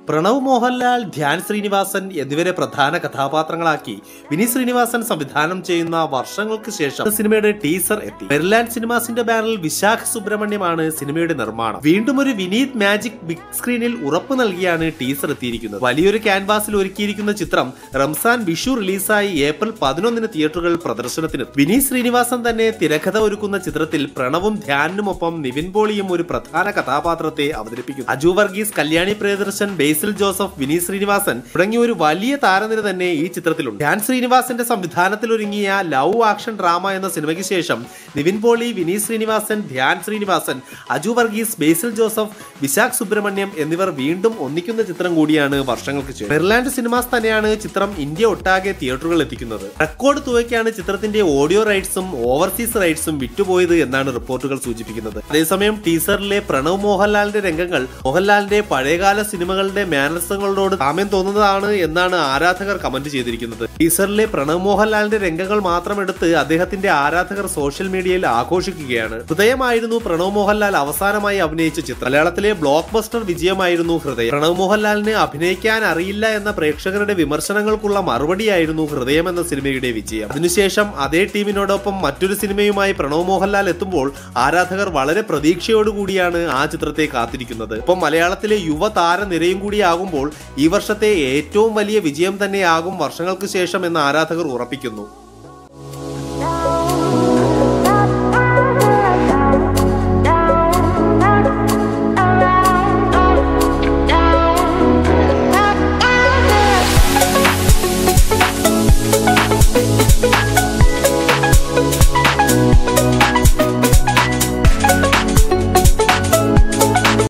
പ്രണവ് മോഹൻലാൽ ധ്യാൻ ശ്രീനിവാസൻ എന്നിവരെ പ്രധാന കഥാപാത്രങ്ങളാക്കി വിനീത് ശ്രീനിവാസൻ സംവിധാനം ചെയ്യുന്ന വർഷങ്ങൾക്ക് ശേഷം സിനിമയുടെ ടീസർ എത്തി മെർലാൻഡ് സിനിമാസിന്റെ ബാനറിൽ വിശാഖ് സുബ്രഹ്മണ്യമാണ് സിനിമയുടെ നിർമ്മാണം വീണ്ടും ഒരു വിനീത് മാജിക് ബിഗ് സ്ക്രീനിൽ ഉറപ്പ് നൽകിയാണ് ടീസർ എത്തിയിരിക്കുന്നത് വലിയൊരു ക്യാൻവാസിൽ ഒരുക്കിയിരിക്കുന്ന ചിത്രം റംസാൻ വിഷു റിലീസായി ഏപ്രിൽ പതിനൊന്നിന് തിയേറ്ററുകൾ പ്രദർശനത്തിന് വിനീത് ശ്രീനിവാസൻ തന്നെ തിരക്കഥ ഒരുക്കുന്ന ചിത്രത്തിൽ പ്രണവും ധ്യാനിനുമൊപ്പം നിവിൻ പോളിയും ഒരു പ്രധാന കഥാപാത്രത്തെ അവതരിപ്പിക്കുന്നു അജു വർഗീസ് കല്യാണി പ്രിയദർശൻ ബേസിൽ ജോസഫ് വിനീത് ശ്രീനിവാസൻ തുടങ്ങിയ ഒരു വലിയ താരനിര തന്നെ ഈ ചിത്രത്തിലുണ്ട് ധ്യാൻ ശ്രീനിവാസന്റെ സംവിധാനത്തിൽ ഒരുങ്ങിയ ലവ് ആക്ഷൻ ഡ്രാമ എന്ന സിനിമയ്ക്ക് ശേഷം നിവിൻ പോളി വിനീത് ശ്രീനിവാസൻ ധ്യാൻ ശ്രീനിവാസൻ അജു വർഗീസ് ബേസിൽ ജോസഫ് വിശാഖ് സുബ്രഹ്മണ്യം എന്നിവർ വീണ്ടും ഒന്നിക്കുന്ന ചിത്രം കൂടിയാണ് വർഷങ്ങൾക്ക് ശേഷം മെർലാൻഡ് സിനിമാസ് തന്നെയാണ് ചിത്രം ഇന്ത്യ ഒട്ടാകെ തിയേറ്ററുകൾ എത്തിക്കുന്നത് റെക്കോർഡ് തുകയ്ക്കാണ് ചിത്രത്തിന്റെ ഓഡിയോ റൈറ്റ്സും ഓവർസീസ് റൈറ്റ്സും വിറ്റുപോയത് എന്നാണ് റിപ്പോർട്ടുകൾ സൂചിപ്പിക്കുന്നത് അതേസമയം ടീസറിലെ പ്രണവ് മോഹൻലാലിന്റെ രംഗങ്ങൾ മോഹൻലാലിന്റെ പഴയകാല സിനിമകളുടെ മാനസങ്ങളോട് സാമ്യം തോന്നുന്നതാണ് എന്നാണ് ആരാധകർ കമന്റ് ചെയ്തിരിക്കുന്നത് ടീസറിലെ പ്രണവ് മോഹൻലാലിന്റെ രംഗങ്ങൾ മാത്രം എടുത്ത് അദ്ദേഹത്തിന്റെ ആരാധകർ സോഷ്യൽ മീഡിയയിൽ ആഘോഷിക്കുകയാണ് ഹൃദയമായിരുന്നു പ്രണവ് മോഹൻലാൽ അവസാനമായി അഭിനയിച്ച ചിത്രം മലയാളത്തിലെ ബ്ലോക്ക് ബസ്റ്റർ വിജയമായിരുന്നു ഹൃദയം പ്രണവ് മോഹൻലാലിന് അഭിനയിക്കാൻ അറിയില്ല എന്ന പ്രേക്ഷകരുടെ വിമർശനങ്ങൾക്കുള്ള മറുപടിയായിരുന്നു ഹൃദയം എന്ന സിനിമയുടെ വിജയം അതിനുശേഷം അതേ ടീമിനോടൊപ്പം മറ്റൊരു സിനിമയുമായി പ്രണവ് മോഹൻലാൽ എത്തുമ്പോൾ ആരാധകർ വളരെ പ്രതീക്ഷയോടുകൂടിയാണ് ആ ചിത്രത്തെ കാത്തിരിക്കുന്നത് ഒപ്പം മലയാളത്തിലെ യുവ താരനിരയും കൂടിയാകുമ്പോൾ ഈ വർഷത്തെ ഏറ്റവും വലിയ വിജയം തന്നെയാകും വർഷങ്ങൾക്ക് ശേഷം എന്ന് ആരാധകർ ഉറപ്പിക്കുന്നു